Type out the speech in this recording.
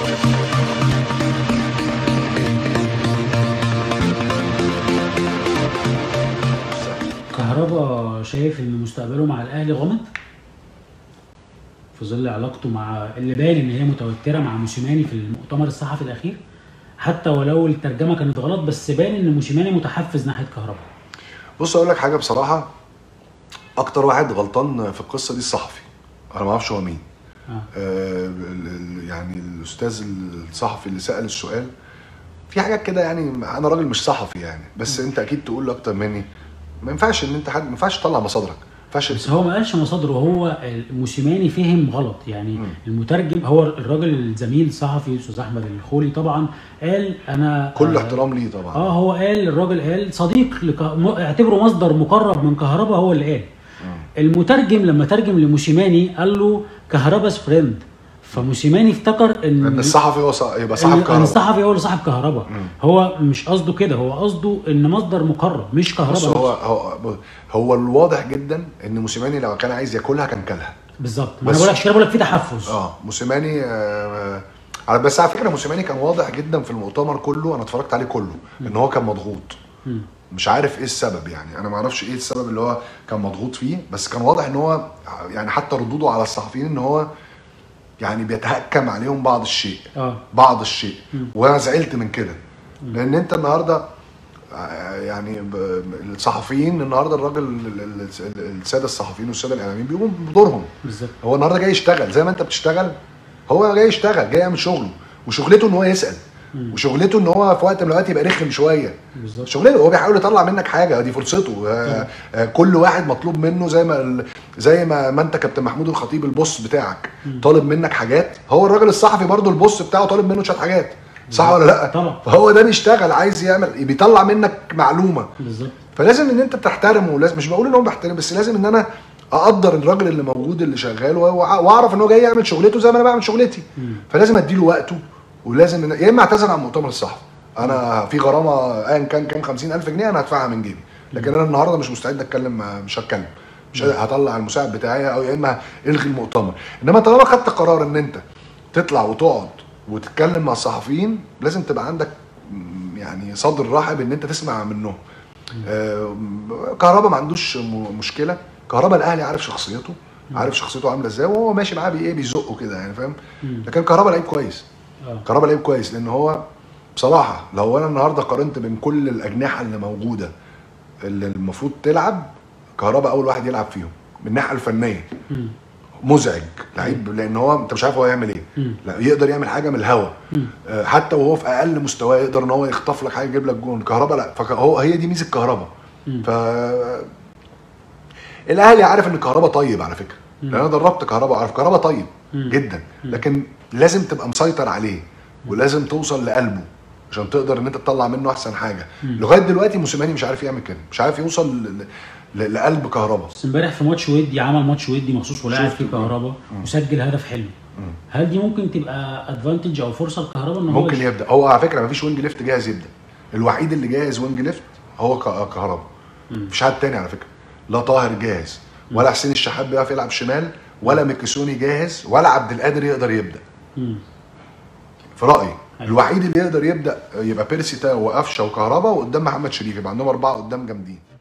كهربا شايف ان مستقبله مع الاهلي غامض في ظل علاقته مع اللي باين ان هي متوتره مع موسيماني في المؤتمر الصحفي الاخير حتى ولو الترجمه كانت غلط بس باين ان موسيماني متحفز ناحيه كهربا بص اقول لك حاجه بصراحه اكتر واحد غلطان في القصه دي الصحفي انا ما اعرفش هو مين آه. آه ال- ال- يعني الاستاذ الصحفي اللي سال السؤال في حاجات كده يعني انا راجل مش صحفي يعني بس انت اكيد تقول اكتر مني ما ينفعش ان انت حد ما ينفعش تطلع مصادرك ما ينفعش بس هو ما قالش مصادره هو موسيماني فهم غلط يعني مم. المترجم هو الراجل الزميل الصحفي استاذ احمد الخولي طبعا قال انا كل آه، احترام ليه طبعا اه هو قال الراجل قال صديق لك... م- اعتبره مصدر مقرب من كهربا هو اللي قال المترجم لما ترجم لموسيماني قال له كهربا's فريند فموسيماني افتكر ان ان الصحفي هو صح... يبقى إن- صاحب ان كهرباء الصحفي هو اللي صاحب كهربا هو مش قصده كده هو قصده ان مصدر مقرب مش كهربا بص هو نفسه. هو هو الواضح جدا ان موسيماني لو كان عايز ياكلها كان كلها بالظبط ما بس- انا بقول لك عشان كده بقول لك في تحفز اه موسيماني آه على- بس على فكره موسيماني كان واضح جدا في المؤتمر كله انا اتفرجت عليه كله ان هو كان مضغوط مم. مش عارف ايه السبب يعني انا ما اعرفش ايه السبب اللي هو كان مضغوط فيه بس كان واضح ان هو يعني حتى ردوده على الصحفيين ان هو يعني بيتهكم عليهم بعض الشيء اه بعض الشيء وانا زعلت من كده لان انت النهارده آه، يعني ب- الصحفيين النهارده الراجل ال- ال- ال- الساده الصحفيين والساده الاعلاميين بيقوموا بدورهم بالظبط هو النهارده جاي يشتغل زي ما انت بتشتغل هو جاي يشتغل جاي يعمل شغله وشغلته ان هو يسال وشغلته ان هو في وقت من الاوقات يبقى رخم شويه بالظبط شغلته هو بيحاول يطلع منك حاجه دي فرصته آه، آه، كل واحد مطلوب منه زي ما ال- زي ما ما انت كابتن محمود الخطيب البوس بتاعك طالب منك حاجات هو الراجل الصحفي برضو البوس بتاعه طالب منه شويه حاجات صح ولا لا طبعا. فهو ده بيشتغل عايز يعمل بيطلع منك معلومه بالظبط فلازم ان انت تحترمه لازم مش بقول ان هو بحترم بس لازم ان انا اقدر الراجل اللي موجود اللي شغال وأ- واعرف ان هو جاي يعمل شغلته زي ما انا بعمل شغلتي فلازم اديله وقته ولازم إن يا اما اعتذر عن المؤتمر الصحفي انا في غرامه ايا كان كام 50000 جنيه انا هدفعها من جيبي لكن انا النهارده مش مستعد اتكلم مع- مش هتكلم مش هطلع المساعد بتاعي او يا اما الغي المؤتمر انما طالما خدت قرار ان انت تطلع وتقعد وتتكلم مع الصحفيين لازم تبقى عندك م- يعني صدر رحب ان انت تسمع منهم آه، كهربا ما عندوش م- مشكله كهربا الاهلي عارف شخصيته عارف شخصيته عامله ازاي وهو ماشي معاه بايه بيزقه كده يعني فاهم لكن كهربا لعيب كويس اه كهربا لعيب كويس لان هو بصراحه لو انا النهارده قارنت بين كل الاجنحه اللي موجوده اللي المفروض تلعب كهربا اول واحد يلعب فيهم من الناحيه الفنيه مم. مزعج لعيب لان هو انت مش عارف هو يعمل ايه مم. لا يقدر يعمل حاجه من الهوا آه، حتى وهو في اقل مستواه يقدر ان هو يخطف لك حاجه يجيب لك جون كهربا لا فهو هي دي ميزه كهربا مم. ف الاهلي عارف ان كهربا طيب على فكره لان انا دربت كهربا عارف كهربا طيب مم. جدا لكن لازم تبقى مسيطر عليه ولازم توصل لقلبه عشان تقدر ان انت تطلع منه احسن حاجه لغايه دلوقتي موسيماني مش عارف يعمل كده مش عارف يوصل ل- ل- لقلب كهربا بس امبارح في ماتش ودي عمل ماتش ودي مخصوص ولعب فيه كهربا وسجل هدف حلو هل دي ممكن تبقى ادفانتج او فرصه لكهربا ان هو ممكن يش- يبدا هو على فكره مفيش وينج ليفت جاهز يبدا الوحيد اللي جاهز وينج ليفت هو ك- كهربا مفيش حد تاني على فكره لا طاهر جاهز ولا حسين الشحات بيعرف يلعب شمال ولا ميكيسوني جاهز ولا عبد القادر يقدر يبدا مم. في رايي الوحيد اللي يقدر يبدا يبقى بيرسي تاو وقفشه وكهربا وقدام محمد شريف يبقى عندهم اربعه قدام جامدين